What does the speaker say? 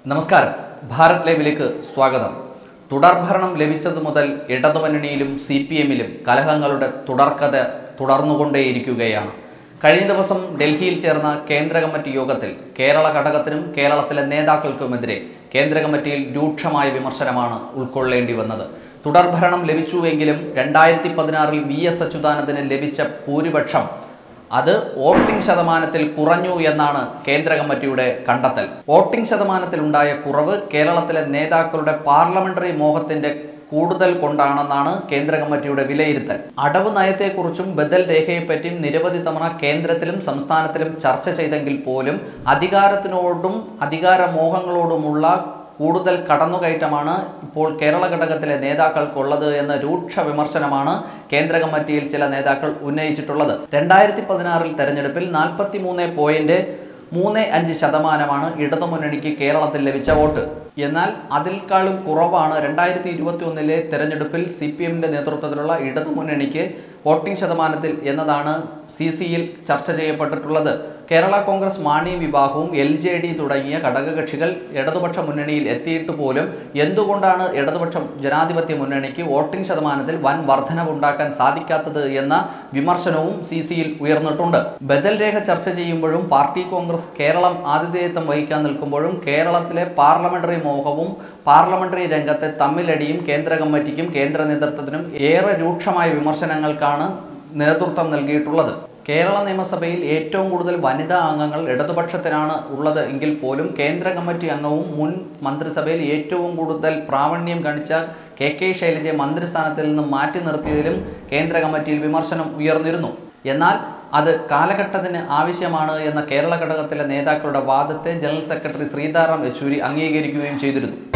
നമസ്കാരം ഭാരത് ലൈവിലേക്ക് സ്വാഗതം തുടർഭരണം ലഭിച്ചതു മുതൽ ഇടതുമുന്നണിയിലും സി പി എമ്മിലും കലഹങ്ങളുടെ തുടർക്കഥ തുടർന്നുകൊണ്ടേയിരിക്കുകയാണ് കഴിഞ്ഞ ദിവസം ഡൽഹിയിൽ ചേർന്ന കേന്ദ്ര കമ്മിറ്റി യോഗത്തിൽ കേരള ഘടകത്തിനും കേരളത്തിലെ നേതാക്കൾക്കുമെതിരെ കേന്ദ്ര കമ്മിറ്റിയിൽ രൂക്ഷമായ വിമർശനമാണ് ഉൾക്കൊള്ളേണ്ടി വന്നത് തുടർഭരണം ലഭിച്ചുവെങ്കിലും രണ്ടായിരത്തി പതിനാറിൽ വി എസ് അച്യുതാനന്ദന് ലഭിച്ച ഭൂരിപക്ഷം അത് വോട്ടിംഗ് ശതമാനത്തിൽ കുറഞ്ഞു എന്നാണ് കേന്ദ്ര കമ്മിറ്റിയുടെ കണ്ടെത്തൽ വോട്ടിംഗ് ശതമാനത്തിൽ ഉണ്ടായ കുറവ് കേരളത്തിലെ നേതാക്കളുടെ പാർലമെന്ററി മോഹത്തിന്റെ കൂടുതൽ കൊണ്ടാണെന്നാണ് കേന്ദ്ര കമ്മിറ്റിയുടെ വിലയിരുത്തൽ അടവ് നയത്തെക്കുറിച്ചും ബദൽ രേഖയെപ്പറ്റിയും നിരവധി തവണ കേന്ദ്രത്തിലും സംസ്ഥാനത്തിലും ചർച്ച ചെയ്തെങ്കിൽ പോലും അധികാരത്തിനോടും അധികാരമോഹങ്ങളോടുമുള്ള കൂടുതൽ കടന്നുകയറ്റമാണ് ഇപ്പോൾ കേരള ഘടകത്തിലെ നേതാക്കൾക്കുള്ളത് എന്ന രൂക്ഷ വിമർശനമാണ് കേന്ദ്ര കമ്മിറ്റിയിൽ ചില നേതാക്കൾ ഉന്നയിച്ചിട്ടുള്ളത് രണ്ടായിരത്തി പതിനാറിൽ തെരഞ്ഞെടുപ്പിൽ നാൽപ്പത്തി മൂന്ന് പോയിന്റ് മൂന്ന് അഞ്ച് ശതമാനമാണ് ഇടതുമുന്നണിക്ക് കേരളത്തിൽ ലഭിച്ച വോട്ട് എന്നാൽ അതിൽക്കാളും കുറവാണ് രണ്ടായിരത്തി ഇരുപത്തി ഒന്നിലെ തെരഞ്ഞെടുപ്പിൽ സി പി എമ്മിന്റെ നേതൃത്വത്തിലുള്ള ഇടതുമുന്നണിക്ക് വോട്ടിംഗ് ശതമാനത്തിൽ എന്നതാണ് സി സിയിൽ ചർച്ച ചെയ്യപ്പെട്ടിട്ടുള്ളത് കേരള കോൺഗ്രസ് മാണി വിഭാഗവും എൽ ജെ ഡി തുടങ്ങിയ ഘടകകക്ഷികൾ ഇടതുപക്ഷ മുന്നണിയിൽ എത്തിയിട്ട് പോലും എന്തുകൊണ്ടാണ് ഇടതുപക്ഷ ജനാധിപത്യ മുന്നണിക്ക് വോട്ടിംഗ് ശതമാനത്തിൽ വൻ വർധനവുണ്ടാക്കാൻ സാധിക്കാത്തത് എന്ന വിമർശനവും സി സിയിൽ ഉയർന്നിട്ടുണ്ട് ബദൽ രേഖ ചർച്ച ചെയ്യുമ്പോഴും പാർട്ടി കോൺഗ്രസ് കേരളം ആതിഥേയത്വം വഹിക്കാൻ നിൽക്കുമ്പോഴും കേരളത്തിലെ പാർലമെന്ററി മോഹവും പാർലമെന്ററി രംഗത്തെ തമ്മിലടിയും കേന്ദ്ര കമ്മിറ്റിക്കും കേന്ദ്ര നേതൃത്വത്തിനും ഏറെ രൂക്ഷമായ വിമർശനങ്ങൾക്കാണ് നേതൃത്വം നൽകിയിട്ടുള്ളത് കേരള നിയമസഭയിൽ ഏറ്റവും കൂടുതൽ വനിതാ അംഗങ്ങൾ ഇടതുപക്ഷത്തിനാണ് ഉള്ളത് എങ്കിൽ പോലും കേന്ദ്ര കമ്മിറ്റി അംഗവും മുൻ മന്ത്രിസഭയിൽ ഏറ്റവും കൂടുതൽ പ്രാവീണ്യം കാണിച്ച കെ കെ ശൈലജയെ മന്ത്രിസ്ഥാനത്തിൽ നിന്ന് മാറ്റി നിർത്തിയതിലും കേന്ദ്ര കമ്മിറ്റിയിൽ വിമർശനം ഉയർന്നിരുന്നു എന്നാൽ അത് കാലഘട്ടത്തിന് ആവശ്യമാണ് എന്ന കേരള ഘടകത്തിലെ നേതാക്കളുടെ വാദത്തെ ജനറൽ സെക്രട്ടറി ശ്രീതാറാം യെച്ചൂരി അംഗീകരിക്കുകയും ചെയ്തിരുന്നു